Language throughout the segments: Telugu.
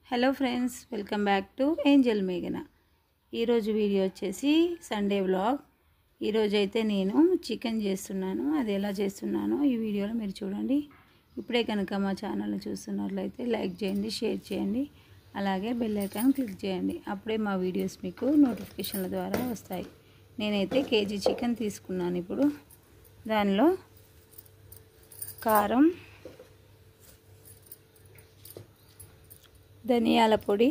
hello friends welcome back to angel మేఘన ఈరోజు వీడియో వచ్చేసి సండే వ్లాగ్ ఈరోజు అయితే నేను చికెన్ చేస్తున్నాను అది ఎలా చేస్తున్నానో ఈ వీడియోలో మీరు చూడండి ఇప్పుడే కనుక మా ఛానల్ చూస్తున్నట్లయితే లైక్ చేయండి షేర్ చేయండి అలాగే బెల్ ఐకాన్ క్లిక్ చేయండి అప్పుడే మా వీడియోస్ మీకు నోటిఫికేషన్ల ద్వారా వస్తాయి నేనైతే కేజీ చికెన్ తీసుకున్నాను ఇప్పుడు దానిలో కారం ధనియాల పొడి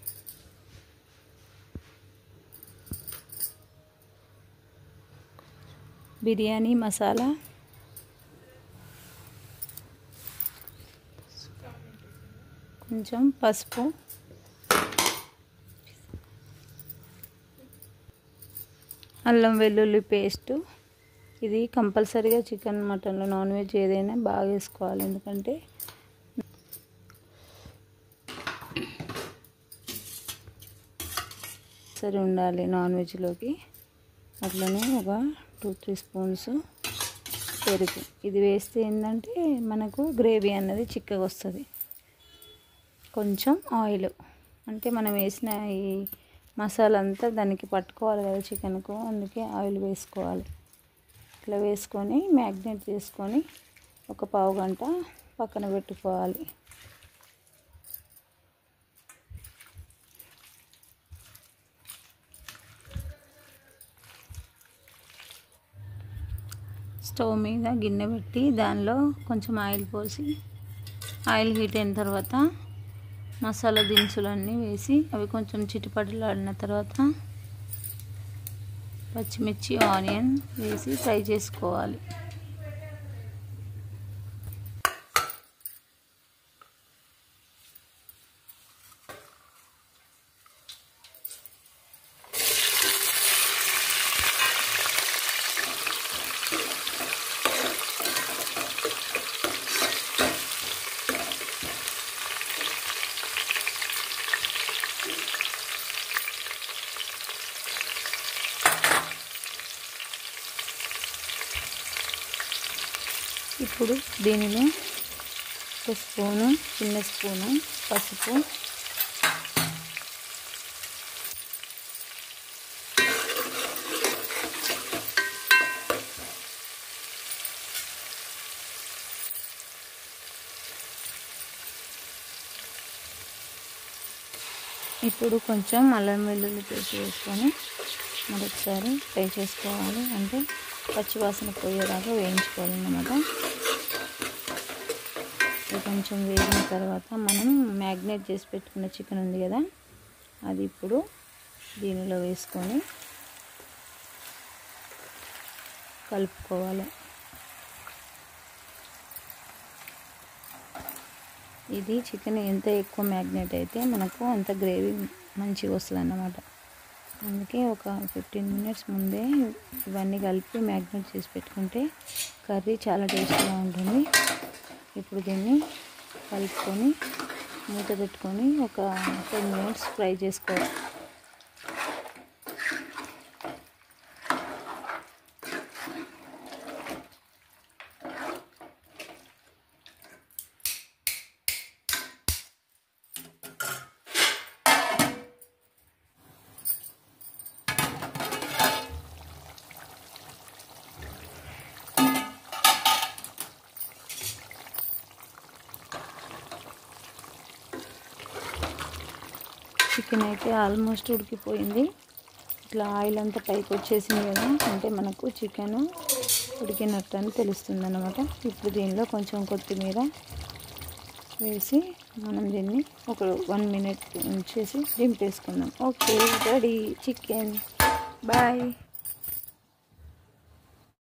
బిర్యానీ మసాలా కొంచెం పసుపు అల్లం వెల్లుల్లి పేస్టు ఇది కంపల్సరీగా చికెన్ మటన్లో నాన్ వెజ్ ఏదైనా బాగా వేసుకోవాలి ఎందుకంటే సరి ఉండాలి నాన్ వెజ్లోకి అట్లనే ఒక టూ త్రీ స్పూన్స్ పెరుగు ఇది వేస్తే ఏంటంటే మనకు గ్రేవీ అన్నది చిక్కగా వస్తుంది కొంచెం ఆయిల్ అంటే మనం వేసిన ఈ మసాలా అంతా దానికి పట్టుకోవాలి కదా చికెన్కు అందుకే ఆయిల్ వేసుకోవాలి ఇట్లా వేసుకొని మ్యాగ్నేట్ చేసుకొని ఒక పావు గంట పక్కన పెట్టుకోవాలి స్టవ్ మీద గిన్నె పెట్టి దానిలో కొంచెం ఆయిల్ పోసి ఆయిల్ హీట్ అయిన తర్వాత మసాలా దినుసులన్నీ వేసి అవి కొంచెం చిటిపటలాడిన తర్వాత పచ్చిమిర్చి ఆనియన్ వేసి ఫ్రై చేసుకోవాలి ఇప్పుడు దీనిలో ఒక స్పూను చిన్న స్పూను పసుపు ఇప్పుడు కొంచెం అల్లం వెల్లుల్లి పేస్ట్ వేసుకొని మరొకసారి ఫ్రై చేసుకోవాలి అంటే పచ్చివాసన పోయేదాకా వేయించుకోవాలన్నమాట ఇది కొంచెం వేగిన తర్వాత మనం మ్యాగ్నేట్ చేసి పెట్టుకున్న చికెన్ ఉంది కదా అది ఇప్పుడు దీనిలో వేసుకొని కలుపుకోవాలి ఇది చికెన్ ఎంత ఎక్కువ మ్యాగ్నేట్ అయితే మనకు అంత గ్రేవీ మంచిగా వస్తుంది అన్నమాట అందుకే ఒక ఫిఫ్టీన్ మినిట్స్ ముందే ఇవన్నీ కలిపి మ్యాగ్నేట్ చేసి పెట్టుకుంటే కర్రీ చాలా టేస్టీగా ఉంటుంది ఇప్పుడు దీన్ని కలుపుకొని మూత పెట్టుకొని ఒక టెన్ మినిట్స్ ఫ్రై చేసుకోవాలి చికెన్ అయితే ఆల్మోస్ట్ ఉడికిపోయింది ఇట్లా ఆయిల్ అంతా పైకి వచ్చేసింది కదా అంటే మనకు చికెన్ ఉడికినట్టు అని తెలుస్తుంది అనమాట ఇప్పుడు దీనిలో కొంచెం కొత్తిమీర వేసి మనం దీన్ని ఒక వన్ మినిట్ ఉంచేసి దింపేసుకుందాం ఓకే రెడీ చికెన్ బాయ్